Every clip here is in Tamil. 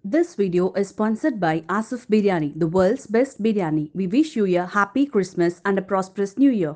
This video is sponsored by Asif Biryani, the world's best biryani. We wish you a happy Christmas and a prosperous new year.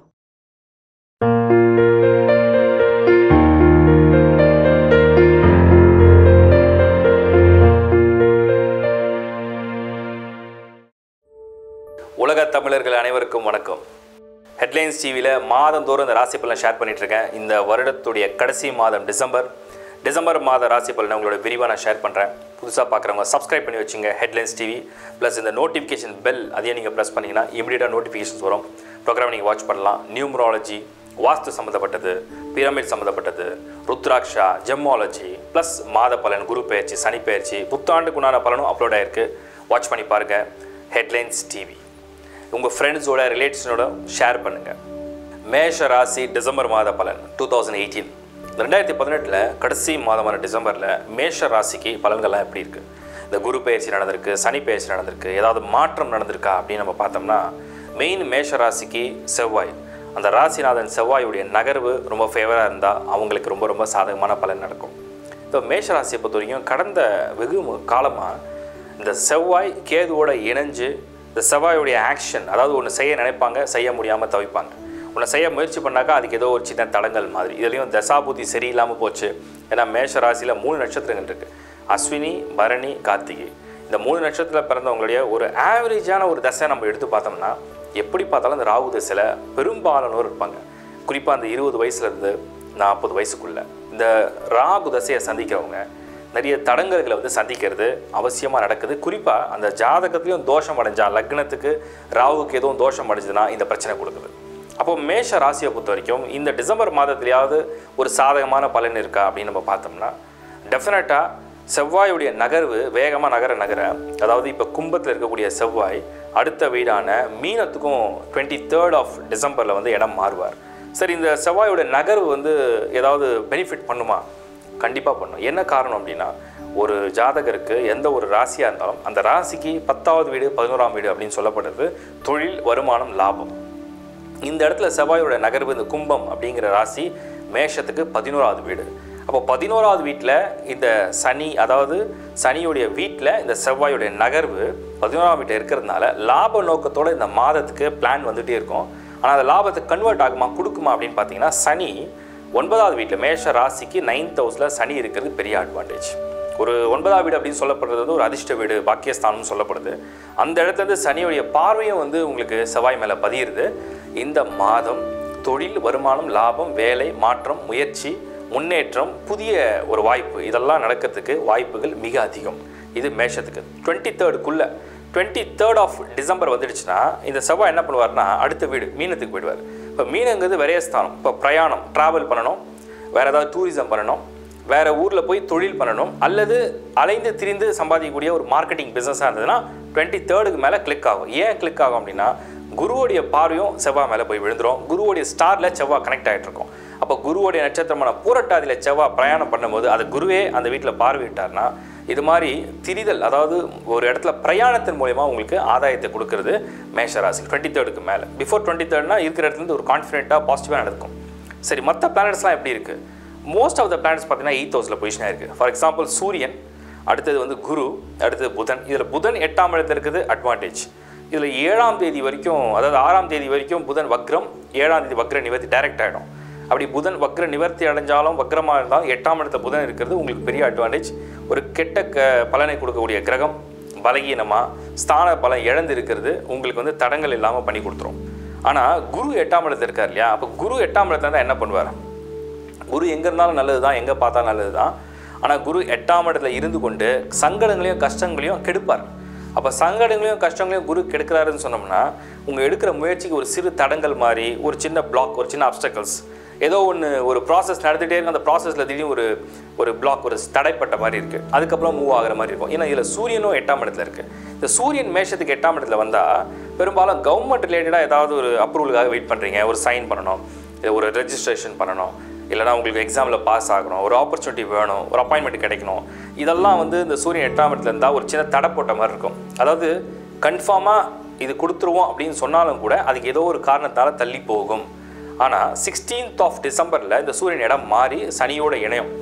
உலக தமிழர்கள் அனைவருக்கும் வணக்கம் ஹெட்லைன்ஸ் டிவியில் மாதந்தோறும் இந்த ராசி பலன் ஷேர் பண்ணிட்டு இருக்கேன் இந்த வருடத்துடைய கடைசி மாதம் டிசம்பர் டிசம்பர் மாத ராசி பலனை உங்களோட விரிவாக நான் ஷேர் பண்ணுறேன் புதுசாக பார்க்குறவங்க சப்ஸ்கிரைப் பண்ணி வச்சுங்க ஹெட்லைன்ஸ் டிவி ப்ளஸ் இந்த நோட்டிஃபிகேஷன் பெல் அதையும் நீங்கள் ப்ரெஸ் பண்ணிங்கன்னா இமீடியட்டாக நோட்டிஃபிகேஷன்ஸ் வரும் ப்ரோக்ராம் நீங்கள் வாட்ச் பண்ணலாம் நியூமராலஜி வாஸ்து சம்மந்தப்பட்டது பிரமிட் சம்மந்தப்பட்டது ருத்ராக்ஷா ஜெம்மாலஜி ப்ளஸ் மாத பலன் குரு பயிற்சி சனி பயிற்சி புத்தாண்டுக்கு உண்டான பலனும் அப்லோட் ஆயிருக்கு வாட்ச் பண்ணி பாருங்கள் ஹெட்லைன்ஸ் டிவி உங்கள் ஃப்ரெண்ட்ஸோட ரிலேட்டிவ்ஸோட ஷேர் பண்ணுங்கள் மேஷ ராசி டிசம்பர் மாத பலன் டூ தௌசண்ட் எயிட்டீன் ரெண்டாயிரத்தி பதினெட்டில் கடைசி மாதமான டிசம்பரில் மேஷ ராசிக்கு பலன்கள்லாம் எப்படி இருக்குது இந்த குரு பயிற்சி நடந்திருக்கு சனி பயிற்சி நடந்திருக்கு ஏதாவது மாற்றம் நடந்திருக்கா அப்படின்னு நம்ம பார்த்தோம்னா மெயின் மேஷ ராசிக்கு செவ்வாய் அந்த ராசிநாதன் செவ்வாயுடைய நகர்வு ரொம்ப ஃபேவராக இருந்தால் அவங்களுக்கு ரொம்ப ரொம்ப சாதகமான பலன் நடக்கும் இப்போ மேஷ ராசியை பொறுத்த வரைக்கும் கடந்த வெகு காலமாக இந்த செவ்வாய் கேதுவோட இணைஞ்சு இந்த செவ்வாயுடைய ஆக்ஷன் அதாவது ஒன்று செய்ய நினைப்பாங்க செய்ய முடியாமல் தவிப்பாங்க ஒன்று செய்ய முயற்சி பண்ணாக்கா அதுக்கு ஏதோ ஒரு சின்ன தடங்கள் மாதிரி இதுலேயும் தசாபுத்தி சரியில்லாமல் போச்சு ஏன்னா மேஷ ராசியில் மூணு நட்சத்திரங்கள் இருக்குது அஸ்வினி பரணி கார்த்திகை இந்த மூணு நட்சத்திரத்தில் பிறந்தவங்களுடைய ஒரு ஆவரேஜான ஒரு தசை நம்ம எடுத்து பார்த்தோம்னா எப்படி பார்த்தாலும் இந்த ராகு தசையில் பெரும்பாலானோர் இருப்பாங்க குறிப்பாக அந்த இருபது வயசுலேருந்து நாற்பது வயசுக்குள்ள இந்த ராகு தசையை சந்திக்கிறவங்க நிறைய தடங்கல்களை வந்து சந்திக்கிறது அவசியமாக நடக்குது குறிப்பாக அந்த ஜாதகத்துலேயும் தோஷம் அடைஞ்சா லக்னத்துக்கு ராகுக்கு எதுவும் தோஷம் அடைஞ்சதுன்னா இந்த பிரச்சனை கொடுக்குது அப்போ மேஷ ராசியை பொறுத்த வரைக்கும் இந்த டிசம்பர் மாதத்துலையாவது ஒரு சாதகமான பலன் இருக்கா அப்படின்னு நம்ம பார்த்தோம்னா டெஃபினட்டாக செவ்வாயுடைய நகர்வு வேகமாக நகர நகர அதாவது இப்போ கும்பத்தில் இருக்கக்கூடிய செவ்வாய் அடுத்த வீடான மீனத்துக்கும் டுவெண்ட்டி தேர்ட் ஆஃப் டிசம்பரில் வந்து இடம் மாறுவார் சரி இந்த செவ்வாயோட நகர்வு வந்து ஏதாவது பெனிஃபிட் பண்ணுமா கண்டிப்பாக பண்ணும் என்ன காரணம் அப்படின்னா ஒரு ஜாதகருக்கு எந்த ஒரு ராசியாக இருந்தாலும் அந்த ராசிக்கு பத்தாவது வீடு பதினோராம் வீடு அப்படின்னு சொல்லப்படுறது தொழில் வருமானம் லாபம் இந்த இடத்துல செவ்வாயோட நகர்வு இந்த கும்பம் அப்படிங்கிற ராசி மேஷத்துக்கு பதினோராவது வீடு அப்போ பதினோராவது வீட்டில் இந்த சனி அதாவது சனியுடைய வீட்டில் இந்த செவ்வாயுடைய நகர்வு பதினோராம் வீட்டில் இருக்கிறதுனால லாப நோக்கத்தோட இந்த மாதத்துக்கு பிளான் வந்துகிட்டே இருக்கும் ஆனால் அந்த லாபத்துக்கு கன்வெர்ட் ஆகுமா கொடுக்குமா அப்படின்னு பார்த்தீங்கன்னா சனி ஒன்பதாவது வீட்டில் மேஷ ராசிக்கு நைன்த் ஹவுஸில் சனி இருக்கிறது பெரிய அட்வான்டேஜ் ஒரு ஒன்பதாவது வீடு அப்படின்னு சொல்லப்படுறது வந்து ஒரு அதிர்ஷ்ட வீடு பாக்கியஸ்தானம்னு சொல்லப்படுது அந்த இடத்துல இருந்து சனியுடைய பார்வையும் வந்து உங்களுக்கு செவ்வாய் மேலே பதியுது இந்த மாதம் தொழில் வருமானம் லாபம் வேலை மாற்றம் முயற்சி முன்னேற்றம் புதிய ஒரு வாய்ப்பு இதெல்லாம் நடக்கிறதுக்கு வாய்ப்புகள் மிக அதிகம் இது மேஷத்துக்கு டுவெண்ட்டி தேர்டுக்குள்ளே டுவெண்ட்டி தேர்ட் ஆஃப் டிசம்பர் வந்துடுச்சுன்னா இந்த செவ்வாய் என்ன பண்ணுவார்னா அடுத்த வீடு மீனத்துக்கு போயிடுவார் இப்போ மீனுங்கிறது விரயஸ்தானம் இப்போ பிரயாணம் ட்ராவல் பண்ணணும் வேறு ஏதாவது டூரிசம் பண்ணணும் வேறு ஊரில் போய் தொழில் பண்ணணும் அல்லது அலைந்து திரிந்து சம்பாதிக்கக்கூடிய ஒரு மார்க்கெட்டிங் பிஸ்னஸாக இருந்ததுன்னா டுவெண்ட்டி தேர்டுக்கு மேலே கிளிக் ஆகும் ஏன் கிளிக் ஆகும் அப்படின்னா குருவோடைய பார்வையும் செவ்வாய் மேலே போய் விழுந்துரும் குருவோடைய ஸ்டாரில் செவ்வாய் கனெக்ட் ஆகிட்டு இருக்கும் அப்போ குருவோடைய நட்சத்திரமான பூரட்டாதியில் செவ்வாய் பிரயாணம் பண்ணும்போது அது குருவே அந்த வீட்டில் பார்வையிட்டார்னா இது மாதிரி திரிதல் அதாவது ஒரு இடத்துல பிரயாணத்தின் மூலயமா உங்களுக்கு ஆதாயத்தை கொடுக்கறது மேஷராசி டுவெண்ட்டி தேர்டுக்கு மேலே பிஃபோர் டுவெண்ட்டி தேர்ட்னா இருக்கிற இடத்துலேருந்து ஒரு கான்ஃபிடென்ட்டாக பாசிட்டிவாக நடக்கும் சரி மற்ற பிளானட்ஸ்லாம் எப்படி இருக்குது மோஸ்ட் ஆஃப் த பிளானட்ஸ் பார்த்தீங்கன்னா எயித் ஹவுஸில் பொசிஷனாக இருக்குது ஃபார் எக்ஸாம்பிள் சூரியன் அடுத்தது வந்து குரு அடுத்தது புதன் இதில் புதன் எட்டாம் இடத்துல இருக்குது அட்வான்டேஜ் இதில் ஏழாம் தேதி வரைக்கும் அதாவது ஆறாம் தேதி வரைக்கும் புதன் வக்ரம் ஏழாம் தேதி வக்ர நிவர்த்தி டைரக்ட் ஆகிடும் அப்படி புதன் வக்ர நிவர்த்தி அடைஞ்சாலும் வக்ரமாக இருந்தாலும் எட்டாம் இடத்துல புதன் இருக்கிறது உங்களுக்கு பெரிய அட்வான்டேஜ் ஒரு கெட்ட க பலனை கொடுக்கக்கூடிய கிரகம் பலகீனமாக ஸ்தான பலன் இழந்து இருக்கிறது உங்களுக்கு வந்து தடங்கள் இல்லாமல் பண்ணி கொடுத்துரும் ஆனால் குரு எட்டாம் இடத்துல இருக்கார் இல்லையா அப்போ குரு எட்டாம் இடத்துல இருந்தால் என்ன பண்ணுவார் குரு எங்கே இருந்தாலும் நல்லது தான் எங்கே பார்த்தா நல்லது தான் ஆனால் குரு எட்டாம் இடத்துல இருந்து கொண்டு சங்கடங்களையும் கஷ்டங்களையும் கெடுப்பார் அப்போ சங்கடங்களையும் கஷ்டங்களையும் குரு கெடுக்கிறாருன்னு சொன்னோம்னா உங்கள் எடுக்கிற முயற்சிக்கு ஒரு சிறு தடங்கள் மாதிரி ஒரு சின்ன பிளாக் ஒரு சின்ன அப்டக்கல்ஸ் ஏதோ ஒன்று ஒரு ப்ராசஸ் நடந்துகிட்டே இருக்கு அந்த ப்ராசஸில் திடீர்னு ஒரு ஒரு பிளாக் ஒரு தடைப்பட்ட மாதிரி இருக்குது அதுக்கப்புறம் மூவ் ஆகிற மாதிரி இருக்கும் ஏன்னா இதில் சூரியனும் எட்டாம் இடத்துல இருக்குது இந்த சூரியன் மேஷத்துக்கு எட்டாம் இடத்துல வந்தால் பெரும்பாலும் கவர்மெண்ட் ரிலேட்டடாக ஏதாவது ஒரு அப்ரூவலுக்காக வெயிட் பண்ணுறீங்க ஒரு சைன் பண்ணணும் இல்லை ஒரு ரெஜிஸ்ட்ரேஷன் பண்ணணும் இல்லைனா உங்களுக்கு எக்ஸாமில் பாஸ் ஆகணும் ஒரு ஆப்பர்ச்சுனிட்டி வேணும் ஒரு அப்பாயின்மெண்ட் கிடைக்கணும் இதெல்லாம் வந்து இந்த சூரியன் எட்டாம் இடத்துல இருந்தால் ஒரு சின்ன தடை போட்ட மாதிரி இருக்கும் அதாவது கன்ஃபார்மாக இது கொடுத்துருவோம் அப்படின்னு சொன்னாலும் கூட அதுக்கு ஏதோ ஒரு காரணத்தால் தள்ளி போகும் ஆனால் சிக்ஸ்டீன்த் ஆஃப் டிசம்பரில் இந்த சூரியன் இடம் மாறி சனியோட இணையும்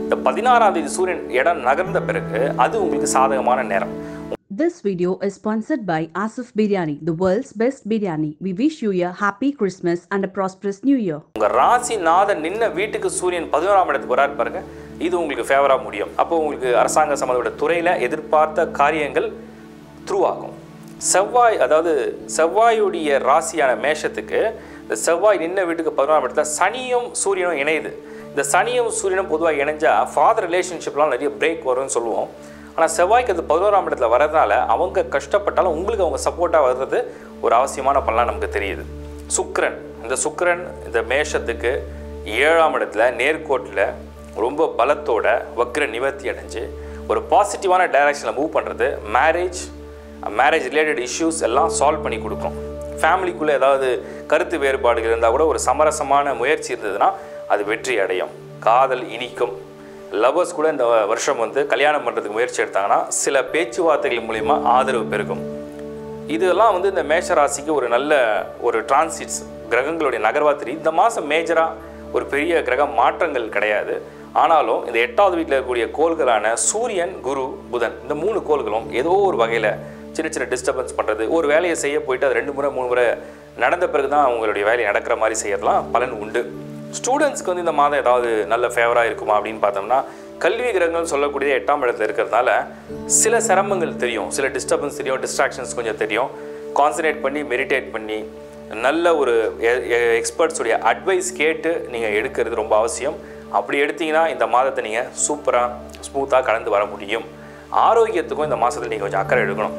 இந்த பதினாறாம் தேதி சூரியன் இடம் நகர்ந்த பிறகு அது உங்களுக்கு சாதகமான நேரம் This video is sponsored by Asif Biryani, the world's best biryani. We wish you a happy Christmas and a prosperous new year. உங்கள் ராசி நாதன் நின்ன வீட்டுக்கு சூரியன் பதினோராம் இடத்துக்கு வராரு பாருங்க இது உங்களுக்கு ஃபேவராக முடியும் அப்போ உங்களுக்கு அரசாங்க சம்மந்தப்பட்ட துறையில் எதிர்பார்த்த காரியங்கள் த்ரூ ஆகும் செவ்வாய் அதாவது செவ்வாயுடைய ராசியான மேஷத்துக்கு இந்த செவ்வாய் நின்ன வீட்டுக்கு பதினோராம் இடத்துல சனியும் சூரியனும் இணையுது இந்த சனியும் சூரியனும் பொதுவாக இணைஞ்சா ஃபாதர் ரிலேஷன்ஷிப்லாம் நிறைய பிரேக் வரும்னு சொல்லுவோம் ஆனால் செவ்வாய்க்கு அது பதினோராம் இடத்துல வரதுனால அவங்க கஷ்டப்பட்டாலும் உங்களுக்கு அவங்க சப்போர்ட்டாக வர்றது ஒரு அவசியமான பலனாக நமக்கு தெரியுது சுக்கிரன் இந்த சுக்கிரன் இந்த மேஷத்துக்கு ஏழாம் இடத்துல நேர்கோட்டில் ரொம்ப பலத்தோட வக்ர நிவர்த்தி அடைஞ்சு ஒரு பாசிட்டிவான டைரக்ஷனில் மூவ் பண்ணுறது மேரேஜ் மேரேஜ் ரிலேட்டட் இஷ்யூஸ் எல்லாம் சால்வ் பண்ணி கொடுக்கும் ஃபேமிலிக்குள்ளே ஏதாவது கருத்து வேறுபாடுகள் இருந்தால் கூட ஒரு சமரசமான முயற்சி இருந்ததுன்னா அது வெற்றி அடையும் காதல் இனிக்கும் லவர்ஸ் கூட இந்த வருஷம் வந்து கல்யாணம் பண்ணுறதுக்கு முயற்சி எடுத்தாங்கன்னா சில பேச்சுவார்த்தைகள் மூலிமா ஆதரவு பெருகும் இதெல்லாம் வந்து இந்த மேஷ ராசிக்கு ஒரு நல்ல ஒரு டிரான்சிட்ஸ் கிரகங்களுடைய நகர்வா தெரியும் இந்த மாதம் மேஜராக ஒரு பெரிய கிரக மாற்றங்கள் கிடையாது ஆனாலும் இந்த எட்டாவது வீட்டில் இருக்கக்கூடிய கோள்களான சூரியன் குரு புதன் இந்த மூணு கோள்களும் ஏதோ ஒரு வகையில் சின்ன சின்ன டிஸ்டர்பன்ஸ் பண்ணுறது ஒரு வேலையை செய்ய போயிட்டு அது ரெண்டு முறை மூணு முறை நடந்த பிறகு தான் அவங்களுடைய வேலையை நடக்கிற மாதிரி செய்யறதுலாம் பலன் உண்டு ஸ்டூடெண்ட்ஸ்க்கு வந்து இந்த மாதம் ஏதாவது நல்ல ஃபேவராக இருக்குமா அப்படின்னு பார்த்தோம்னா கல்வி கிரகங்கள் சொல்லக்கூடிய எட்டாம் இடத்துல இருக்கிறதுனால சில சிரமங்கள் தெரியும் சில டிஸ்டர்பன்ஸ் தெரியும் டிஸ்ட்ராக்ஷன்ஸ் கொஞ்சம் தெரியும் கான்சன்ட்ரேட் பண்ணி மெடிடேட் பண்ணி நல்ல ஒரு எக்ஸ்பர்ட்ஸுடைய அட்வைஸ் கேட்டு நீங்கள் எடுக்கிறது ரொம்ப அவசியம் அப்படி எடுத்தீங்கன்னா இந்த மாதத்தை நீங்கள் சூப்பராக ஸ்மூத்தாக கடந்து வர முடியும் ஆரோக்கியத்துக்கும் இந்த மாதத்தில் நீங்கள் கொஞ்சம் அக்கறை எடுக்கணும்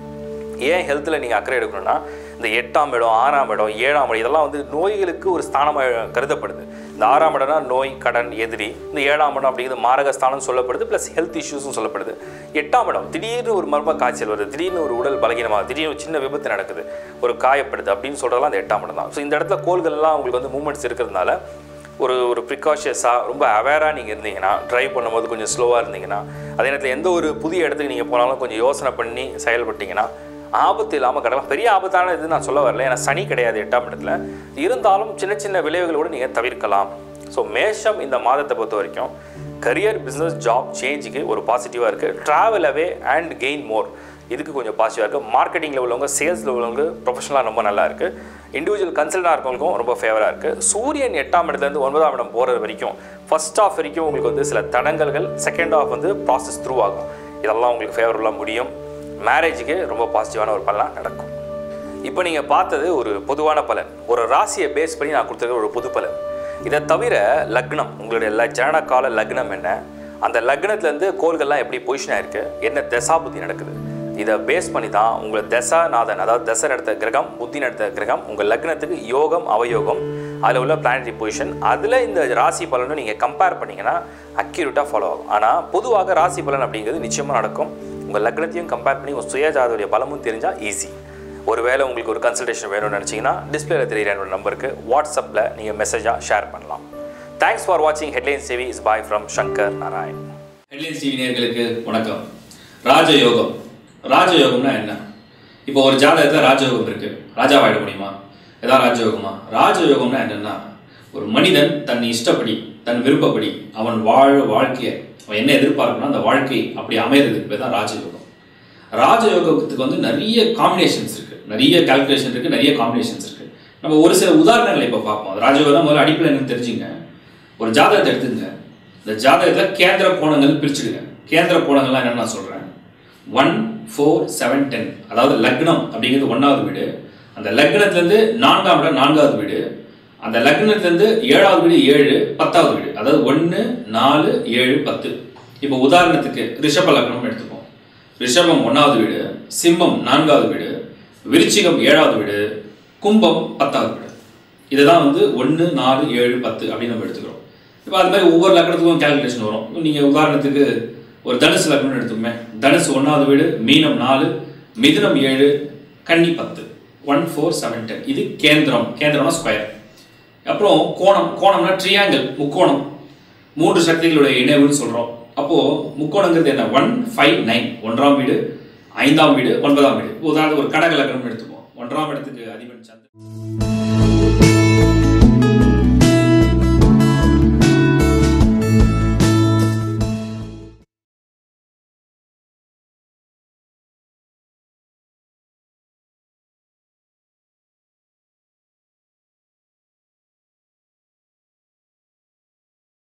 ஏன் ஹெல்த்தில் நீங்கள் அக்கறை எடுக்கணும்னா இந்த எட்டாம் இடம் ஆறாம் இடம் ஏழாம் இடம் இதெல்லாம் வந்து நோய்களுக்கு ஒரு ஸ்தானமாக கருதப்படுது இந்த ஆறாம் இடம்னா நோய் கடன் எதிரி இந்த ஏழாம் இடம் அப்படிங்கிறது மாரகஸ்தானம் சொல்லப்படுது ப்ளஸ் ஹெல்த் இஷ்யூஸும் சொல்லப்படுது எட்டாம் இடம் திடீர்னு ஒரு மர்ம காய்ச்சல் வருது திடீர்னு ஒரு உடல் பலகீனமாக திடீர்னு ஒரு சின்ன விபத்து நடக்குது ஒரு காயப்படுது அப்படின்னு சொல்கிறதெல்லாம் அந்த எட்டாம் இடம் தான் ஸோ இந்த இடத்துல கோள்கள்லாம் உங்களுக்கு வந்து மூமெண்ட்ஸ் இருக்கிறதுனால ஒரு ஒரு ப்ரிகாஷியஸாக ரொம்ப அவேராக நீங்கள் இருந்தீங்கன்னா ட்ரைவ் பண்ணும்போது கொஞ்சம் ஸ்லோவாக இருந்தீங்கன்னா அதே நேரத்தில் எந்த ஒரு புதிய இடத்துக்கு நீங்கள் போனாலும் கொஞ்சம் யோசனை பண்ணி செயல்பட்டீங்கன்னா ஆபத்து இல்லாமல் கடலாம் பெரிய ஆபத்தான இது நான் சொல்ல வரல ஏன்னா சனி கிடையாது எட்டாம் இடத்துல இருந்தாலும் சின்ன சின்ன விளைவுகளோடு நீங்கள் தவிர்க்கலாம் ஸோ மேஷம் இந்த மாதத்தை பொறுத்த வரைக்கும் கரியர் பிஸ்னஸ் ஜாப் சேஞ்சுக்கு ஒரு பாசிட்டிவாக இருக்குது travel away and gain more இதுக்கு கொஞ்சம் பாசிட்டிவாக இருக்குது மார்க்கெட்டிங்கில் உள்ளவங்க சேல்ஸில் உள்ளவங்க ப்ரொஃபஷனலாக ரொம்ப நல்லா இருக்குது இண்டிவிஜுவல் கன்சல்டாக இருக்கவங்களுக்கும் ரொம்ப ஃபேவராக இருக்குது சூரியன் எட்டாம் இடத்துலேருந்து ஒன்பதாம் இடம் போகிறது வரைக்கும் ஃபர்ஸ்ட் ஆஃப் வரைக்கும் உங்களுக்கு வந்து சில தடங்கல்கள் செகண்ட் ஆஃப் வந்து ப்ராசஸ் த்ரூ ஆகும் இதெல்லாம் உங்களுக்கு ஃபேவரபுளாக முடியும் மேரேஜுக்கு ரொம்ப பாசிட்டிவான ஒரு பலனாக நடக்கும் இப்போ நீங்கள் பார்த்தது ஒரு பொதுவான பலன் ஒரு ராசியை பேஸ் பண்ணி நான் கொடுத்துருக்க ஒரு பொது பலன் இதை தவிர லக்னம் உங்களுடைய ல ஜனனகால லக்னம் என்ன அந்த லக்னத்துலேருந்து கோள்கள்லாம் எப்படி பொசிஷன் ஆயிருக்கு என்ன தசாபுத்தி நடக்குது இதை பேஸ் பண்ணி தான் உங்களை தசாநாதன் அதாவது தசை நடத்த கிரகம் புத்தி நடத்த கிரகம் உங்கள் லக்னத்துக்கு யோகம் அவயோகம் அதில் உள்ள பிளானரி பொசிஷன் அதில் இந்த ராசி பலனும் நீங்கள் கம்பேர் பண்ணிங்கன்னா அக்யூரேட்டாக ஃபாலோ ஆகும் ஆனால் பொதுவாக ராசி பலன் அப்படிங்கிறது நிச்சயமாக நடக்கும் உங்கள் லக்னத்தையும் கம்பேர் பண்ணி உங்கள் சுயஜாதோடைய பலமும் தெரிஞ்சால் ஈஸி ஒருவேளை உங்களுக்கு ஒரு கன்சல்டேஷன் வேணும்னு நினச்சிங்கன்னா டிஸ்பிளேல தெரியுற என்னோட நம்பருக்கு வாட்ஸ்அப்பில் நீங்கள் மெசேஜாக ஷேர் பண்ணலாம் தேங்க்ஸ் ஃபார் வாட்சிங் headlines TV is bye from Shankar Narayan headlines TV நேயர்களுக்கு வணக்கம் ராஜயோகம் ராஜயோகம்னா என்ன இப்போ ஒரு ஜாதகத்தில் ராஜயோகம் இருக்கு ராஜாவாயிட முடியுமா ஏதாவது ராஜயோகமா ராஜயோகம்னா என்னன்னா ஒரு மனிதன் தன் இஷ்டப்படி தன் விருப்பப்படி அவன் வாழ வாழ்க்கையை அவன் என்ன எதிர்பார்க்கணும் அந்த வாழ்க்கை அப்படி அமைகிறதுக்கு பேர் தான் ராஜயோகம் ராஜயோகத்துக்கு வந்து நிறைய காம்பினேஷன்ஸ் இருக்கு நிறைய கால்குலேஷன் இருக்கு நிறைய காம்பினேஷன்ஸ் இருக்கு நம்ம ஒரு சில உதாரணங்களை இப்போ பார்ப்போம் ராஜயோகம் முதல்ல அடிப்படையில் எனக்கு தெரிஞ்சுங்க ஒரு ஜாதகத்தை எடுத்துங்க இந்த ஜாதகத்தில் கேந்திர கோணங்கள் பிரிச்சுடுங்க கேந்திர கோணங்கள்லாம் என்னன்னு நான் சொல்கிறேன் ஒன் ஃபோர் செவன் டென் அதாவது லக்னம் அப்படிங்கிறது ஒன்றாவது வீடு அந்த லக்னத்துலேருந்து நான்காம் இடம் நான்காவது வீடு அந்த லக்னத்துலேருந்து ஏழாவது வீடு ஏழு பத்தாவது வீடு அதாவது ஒன்று நாலு ஏழு பத்து இப்போ உதாரணத்துக்கு ரிஷப லக்னம் எடுத்துப்போம் ரிஷபம் ஒன்றாவது வீடு சிம்மம் நான்காவது வீடு விருச்சிகம் ஏழாவது வீடு கும்பம் பத்தாவது வீடு இதுதான் வந்து ஒன்று நாலு ஏழு பத்து அப்படின்னு நம்ம எடுத்துக்கிறோம் இப்போ அது மாதிரி ஒவ்வொரு லக்னத்துக்கும் கேல்குலேஷன் வரும் நீங்கள் உதாரணத்துக்கு ஒரு தனுசு லக்னம்னு எடுத்துக்கோமே தனுசு ஒன்றாவது வீடு மீனம் நாலு மிதுனம் ஏழு கன்னி பத்து ஒன் ஃபோர் செவன் டென் இது கேந்திரம் கேந்திரம்னா ஸ்கொயர் அப்புறம் கோணம் கோணம்னா ட்ரியாங்கிள் முக்கோணம் மூன்று சக்திகளுடைய இணைவுன்னு சொல்கிறோம் அப்போது முக்கோணங்கிறது என்ன ஒன் ஃபைவ் நைன் ஒன்றாம் வீடு ஐந்தாம் வீடு ஒன்பதாம் வீடு உதாரணத்துக்கு ஒரு கடக லக்னம்னு எடுத்துப்போம் ஒன்றாம் இடத்துக்கு அதிபன் சந்திரன்